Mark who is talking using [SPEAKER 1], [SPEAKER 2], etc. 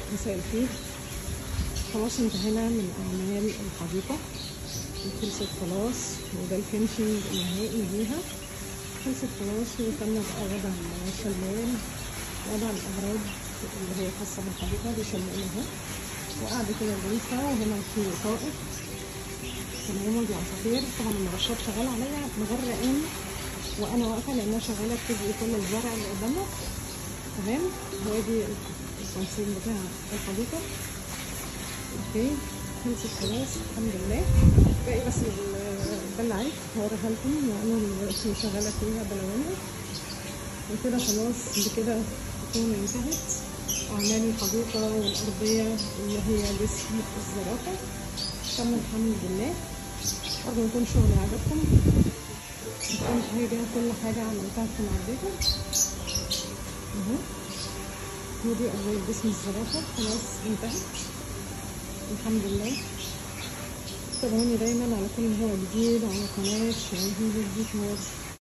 [SPEAKER 1] مساء الخير خلاص انتهينا من أعمال الحديقة خلصت خلاص وده الفينشنج النهائي ليها خلصت خلاص وتم بقى وضع الشلال وضع الأغراض اللي هي خاصة بالحديقة دي شلال اهو وقاعدة كده جلسة وهنا في طائر تمام ودي عصافير طبعا المرشات شغالة عليا مغرقاني وأنا واقفة لأنها شغالة بتجري كل الزرع اللي قدامنا تمام وادي التنسيق بتاع الحديقة اوكي خلصت خلاص الحمد لله باقي بس البلعات هوريها لكم لأنه دلوقتي شغالة فيها بلوانة وكده خلاص بكده تكون انتهت أعمال الحديقة والأرضية اللي هي جسم الزرافة تم الحمد لله أرجو يكون شغلي عجبكم يكون حاجة كل حاجة عملتها تكون عجبتكم اهو ودي أول جسم الزرافة خلاص انتهت الحمد لله تابعوني دايما على كل ما هو جديد على قناة شاهين الديكور